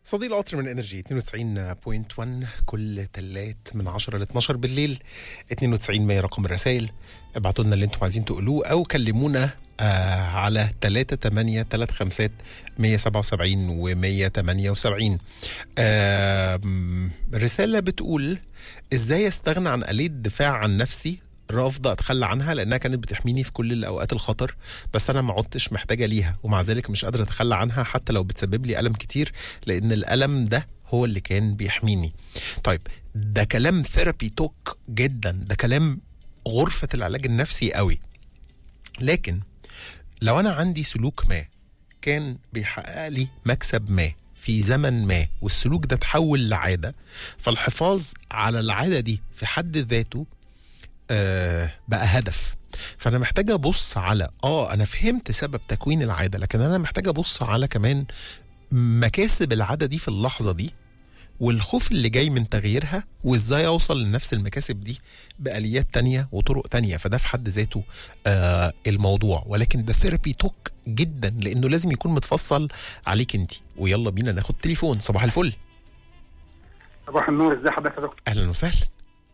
صديق القطر من انرجي 92.1 كل تلات من 10 ل 12 بالليل 92 100 رقم الرسائل ابعتوا لنا اللي انتم عايزين تقولوه او كلمونا آه على 3 8 3 5 177 و 178 آه رسالة بتقول ازاي استغنى عن آلية دفاع عن نفسي رافضة اتخلى عنها لانها كانت بتحميني في كل الاوقات الخطر بس انا ما عدتش محتاجة ليها ومع ذلك مش قادرة اتخلى عنها حتى لو بتسبب لي الم كتير لان الالم ده هو اللي كان بيحميني طيب ده كلام ثيرابي توك جدا ده كلام غرفة العلاج النفسي قوي لكن لو انا عندي سلوك ما كان بيحقق لي مكسب ما في زمن ما والسلوك ده تحول لعادة فالحفاظ على العادة دي في حد ذاته آه بقى هدف فانا محتاج ابص على اه انا فهمت سبب تكوين العاده لكن انا محتاج ابص على كمان مكاسب العاده دي في اللحظه دي والخوف اللي جاي من تغييرها وازاي اوصل لنفس المكاسب دي باليات تانية وطرق تانية فده في حد ذاته آه الموضوع ولكن ده ثيرابي توك جدا لانه لازم يكون متفصل عليك انت ويلا بينا ناخد تليفون صباح الفل صباح النور ازي حضرتك يا دكتور اهلا وسهلا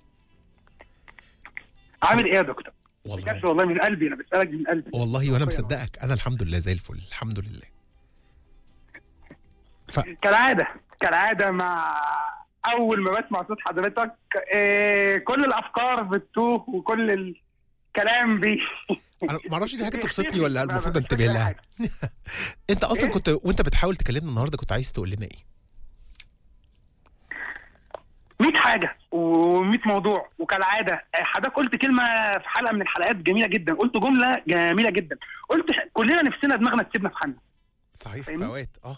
عامل ايه يا دكتور والله بجد والله من قلبي انا بسالك من قلبي والله وانا مصدقك انا الحمد لله زي الفل الحمد لله ف... كالعاده كالعاده مع اول ما بسمع صوت حضرتك إيه كل الافكار بتتوه وكل الكلام بي انا ما اعرفش دي حاجه تبسطني ولا ما- المفروض مش انتبه فاكر لها حاجة. انت اصلا إيه؟ كنت وانت بتحاول تكلمنا النهارده كنت عايز تقول لنا ايه 100 حاجه و100 موضوع وكالعاده آه، حضرتك قلت كلمه في حلقه من الحلقات جميله جدا قلت جمله جميله جدا قلت ح- كلنا نفسنا دماغنا تسيبنا في حالنا صحيح في فاهمني؟ اوقات اه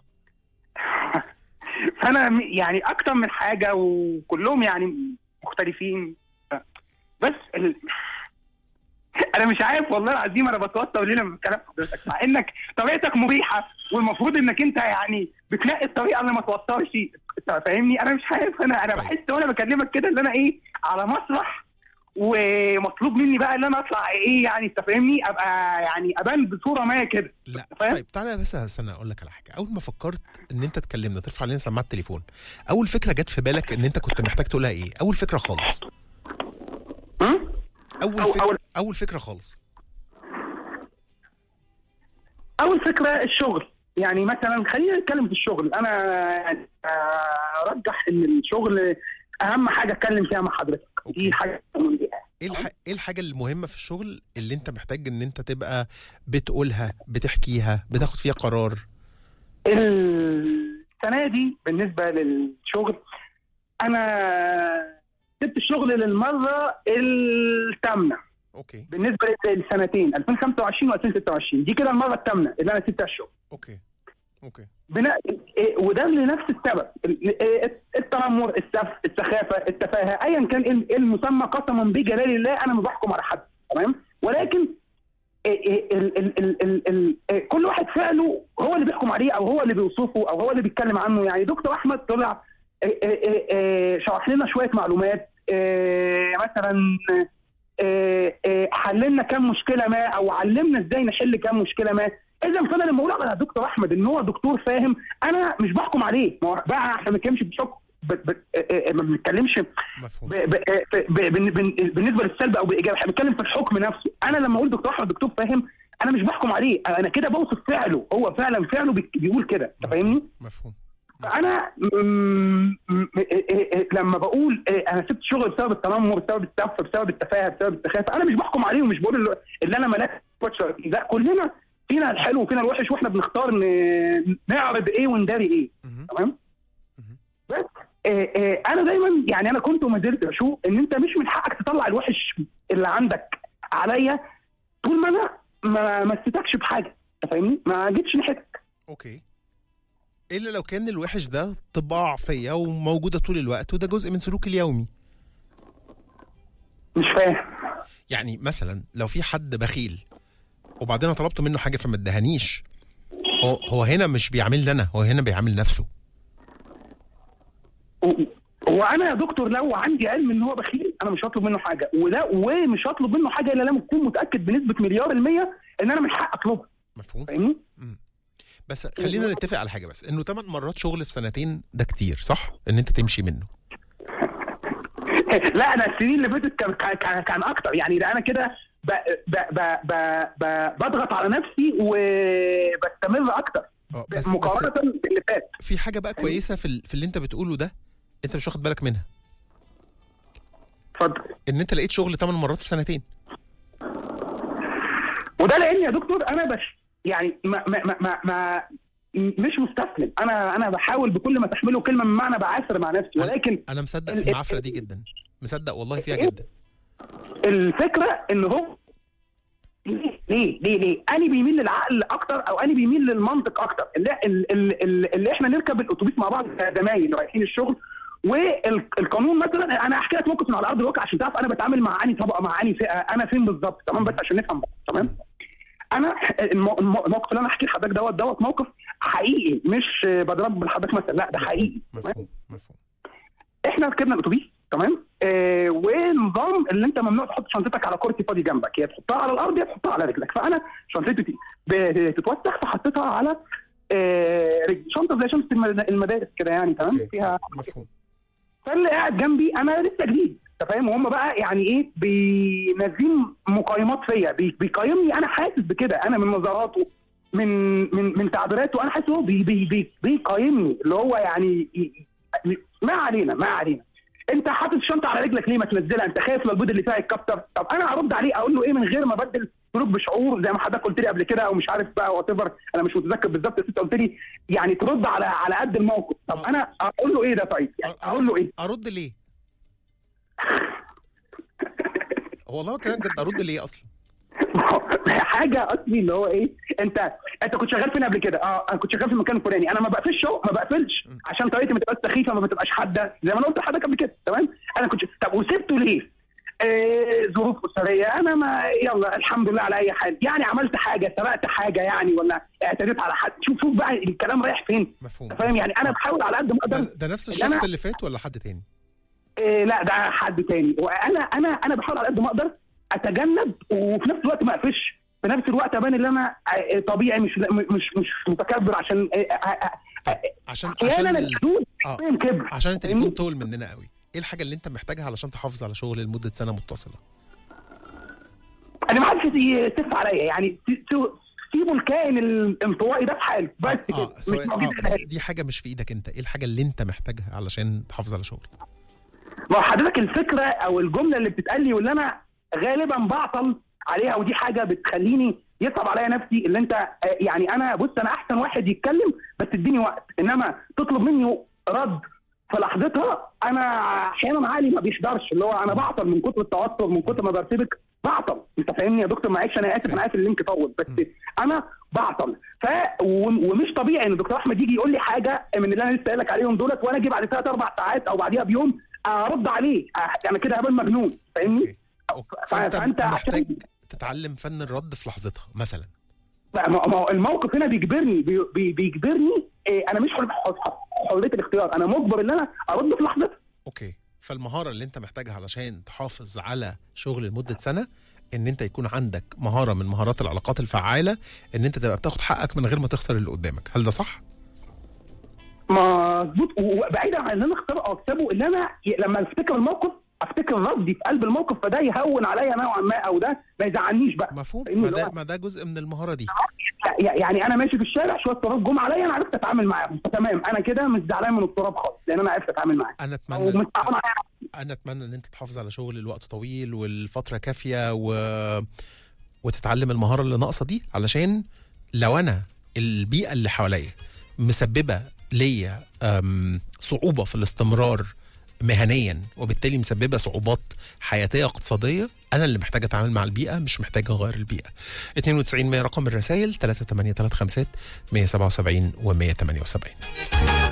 فانا م- يعني اكتر من حاجه وكلهم يعني مختلفين بس ال... انا مش عارف والله العظيم انا بتوتر ليه لما بتكلم حضرتك مع انك طريقتك مريحه والمفروض انك انت يعني بتنقي الطريقه اللي ما توترش أنت فاهمني انا مش عارف انا انا طيب. بحس وانا بكلمك كده ان انا ايه على مسرح ومطلوب مني بقى ان انا اطلع ايه يعني انت فاهمني ابقى يعني ابان بصوره ما كده لا فاهم؟ طيب تعالى بس استنى اقول لك على حاجه اول ما فكرت ان انت تكلمنا ترفع علينا سماعه التليفون اول فكره جت في بالك ان انت كنت محتاج تقولها ايه اول فكره خالص م? اول أو- فكره أول- اول فكره خالص اول فكره الشغل يعني مثلا خلينا نتكلم في الشغل انا يعني آه، ارجح ان الشغل اهم حاجه اتكلم فيها مع حضرتك أوكي. دي حاجه من دي. ايه الح... ايه الحاجه المهمه في الشغل اللي انت محتاج ان انت تبقى بتقولها بتحكيها بتاخد فيها قرار السنه دي بالنسبه للشغل انا سبت الشغل للمره الثامنه اوكي بالنسبه للسنتين 2025 و2026 دي كده المره الثامنه اللي انا سبتها الشغل اوكي اوكي بناء إيه، وده لنفس السبب ال- إيه، التنمر السف السخافه التفاهه ايا كان إيه- إيه المسمى قسما بجلال الله انا مش بحكم على حد تمام ولكن إيه، إيه، ال- ال- ال- ال- ال- إيه، كل واحد فعله هو اللي بيحكم عليه او هو اللي بيوصفه او هو اللي بيتكلم عنه يعني دكتور احمد طلع إيه، إيه، إيه، إيه، شرح لنا شويه معلومات إيه، مثلا إيه، إيه، حللنا كام مشكله ما او علمنا ازاي نحل كام مشكله ما اذا فانا لما اقول على دكتور احمد ان هو دكتور فاهم انا مش بحكم عليه ما هو بقى احنا ما بنتكلمش بحكم ب- ب- آه، آه، ما بنتكلمش مفهوم ب- ب- آه، ب- بن- بن- بالنسبه للسلب او بالايجاب احنا بنتكلم في الحكم نفسه انا لما اقول دكتور احمد دكتور فاهم انا مش بحكم عليه انا كده بوصف فعله هو فعلا فعله بي- بيقول كده انت فاهمني مفهوم فانا م- م- إيه- إيه- إيه لما بقول إيه انا سبت شغل بسبب التنمر بسبب السف بسبب التفاهه بسبب السخافه انا مش بحكم عليه ومش بقول اللي- اللي انا ملاك بشر لا كلنا فينا الحلو وفينا الوحش واحنا بنختار ن- نعرض ايه ونداري ايه مهم. تمام مهم. بس إيه إيه انا دايما يعني انا كنت وما زلت بشوف ان انت مش من حقك تطلع الوحش اللي عندك عليا طول ما انا ما مسيتكش بحاجه أنت فاهمني ما جيتش ناحيتك اوكي الا لو كان الوحش ده طباع فيا وموجوده طول الوقت وده جزء من سلوكي اليومي مش فاهم يعني مثلا لو في حد بخيل وبعدين أنا طلبت منه حاجه فما ادهانيش هو هو هنا مش بيعاملني انا هو هنا بيعامل نفسه هو انا يا دكتور لو عندي علم ان هو بخيل انا مش هطلب منه حاجه ولا ومش هطلب منه حاجه الا لما اكون متاكد بنسبه مليار الميه ان انا من حق اطلبها مفهوم فاهمني؟ مم. بس خلينا نتفق على حاجه بس انه 8 مرات شغل في سنتين ده كتير صح ان انت تمشي منه لا انا السنين اللي فاتت كان كان- كان, كان اكتر يعني ده انا كده ب ب ب ب ب بضغط على نفسي وبستمر اكتر اه بس بس مقارنه باللي فات في حاجه بقى كويسه في ال- في اللي انت بتقوله ده انت مش واخد بالك منها اتفضل ان انت لقيت شغل 8 مرات في سنتين وده لان يا دكتور انا بس يعني ما ما ما, ما, ما مش مستسلم انا انا بحاول بكل ما تحمله كلمه من معنى بعافر مع نفسي ولكن انا مصدق ال- في المعافره دي جدا مصدق والله فيها جدا الفكره ان هو ليه ليه ليه ليه انا بيميل للعقل اكتر او انا بيميل للمنطق اكتر اللي, اللي, اللي احنا نركب الاتوبيس مع بعض كزمايل رايحين الشغل والقانون مثلا انا هحكي لك موقف من على ارض الواقع عشان تعرف انا بتعامل مع اني طبقه مع اني فئه انا فين بالظبط تمام بس عشان نفهم بعض تمام انا المو- المو- الموقف اللي انا احكي لحضرتك دوت دوت موقف حقيقي مش بضرب لحضرتك مثلا لا ده حقيقي تمام؟ مفهوم مفهوم احنا ركبنا الاتوبيس تمام آه ونظام اللي انت ممنوع تحط شنطتك على كرسي فاضي جنبك يا تحطها على الارض يا تحطها على رجلك فانا شنطتي بتتوسخ فحطيتها على آه رجلي. شنطه زي شنطه المد- المدارس كده يعني تمام أوكي. فيها مفهوم فاللي قاعد جنبي انا لسه جديد انت فاهم وهم بقى يعني ايه بينزلين مقايمات فيا بي- بيقيمني انا حاسس بكده انا من نظراته من من من تعبيراته انا حاسس هو بي بي بي بيقيمني اللي هو يعني ي- ما علينا ما علينا انت حاطط الشنطه على رجلك ليه ما تنزلها انت خايف لو البيض اللي فيها يتكتر طب انا هرد عليه اقول له ايه من غير ما ابدل سلوك بشعور زي ما حضرتك قلت لي قبل كده او مش عارف بقى وات انا مش متذكر بالظبط بس انت قلت لي يعني ترد على على قد الموقف طب آه. انا اقول له ايه ده طيب يعني اقول له ايه ارد ليه والله كلام جد ارد ليه اصلا حاجه اصلي اللي هو ايه انت انت كنت شغال فين قبل كده اه انا كنت شغال في المكان الفلاني انا ما بقفلش شغل ما بقفلش عشان طريقتي ما تبقاش سخيفه ما بتبقاش حاده زي ما انا قلت لحضرتك قبل كده تمام انا كنت طب وسبته ليه آه ظروف اسريه انا ما يلا الحمد لله على اي حال يعني عملت حاجه سرقت حاجه يعني ولا اعتديت على حد شوف شوف بقى الكلام رايح فين مفهوم أنت فاهم بس- يعني انا آه. بحاول على قد ما ده, اقدر ده نفس اللي الشخص أنا- اللي فات ولا حد تاني إيه لا ده حد تاني وانا انا انا بحاول على قد ما اقدر اتجنب وفي نفس الوقت ما اقفش في نفس الوقت ابان ان انا آه، طبيعي مش مش مش متكبر عشان آه، آه، آه، عشان احيانا عشان ال- الحدود اه فين كبر عشان التليفون فاهمني؟ طول مننا قوي ايه الحاجه اللي انت محتاجها علشان تحافظ على شغل لمده سنه متصله انا ما حدش يتف عليا يعني س- س- سيبوا الكائن الانطوائي ده في حاله بس اه, كده آه مش سواء موجود اه بس هنا. دي حاجه مش في ايدك انت ايه الحاجه اللي انت محتاجها علشان تحافظ على شغلك ما هو حضرتك الفكره او الجمله اللي بتتقال لي واللي انا غالبا بعطل عليها ودي حاجه بتخليني يصعب عليا نفسي اللي انت آه، يعني انا بص انا احسن واحد يتكلم بس اديني وقت انما تطلب مني رد في لحظتها انا احيانا عقلي ما بيحضرش اللي هو انا بعطل من كتر التوتر من كتر ما برتبك بعطل انت فاهمني يا دكتور معلش انا اسف انا عارف اللينك طول بس انا بعطل ف و- ومش طبيعي ان دكتور احمد يجي يقول لي حاجه من اللي انا لسه قايل لك عليهم دولت وانا اجي بعد ثلاث اربع ساعات او بعديها بيوم ارد عليه آه، انا كده هبقى مجنون فاهمني؟ اوكي أوكي. ف- فانت فأنت عشان- محتاج تتعلم فن الرد في لحظتها مثلا لا، ما ما هو الموقف هنا بيجبرني بي بي بيجبرني إيه انا مش حر- حر- حريه الاختيار انا مجبر ان انا ارد في لحظتها اوكي فالمهاره اللي انت محتاجها علشان تحافظ على شغل لمده سنه ان انت يكون عندك مهاره من مهارات العلاقات الفعاله ان انت تبقى بتاخد حقك من غير ما تخسر اللي قدامك هل ده صح مظبوط وبعيدا عن ان انا اختار او اكسبه ان انا ي- لما افتكر الموقف افتكر ردي في قلب الموقف فده يهون عليا نوعا ما او ده ما يزعلنيش بقى مفهوم فاهمني ما اللي ده هو- ما ده جزء من المهاره دي ي- يعني انا ماشي في الشارع شويه تراب جم عليا انا عرفت اتعامل معاهم فتمام انا كده مش زعلان من التراب خالص لان انا عرفت اتعامل معاهم انا او اتمنى مش تعبان عليا انا اتمنى ان انت تحافظ على شغل لوقت طويل والفتره كافيه و... وتتعلم المهاره اللي ناقصه دي علشان لو انا البيئه اللي حواليا مسببه ليا أم، صعوبه في الاستمرار مهنيا وبالتالي مسببه صعوبات حياتيه اقتصاديه انا اللي محتاج اتعامل مع البيئه مش محتاج اغير البيئه 92 100 رقم الرسائل 38356 177 و178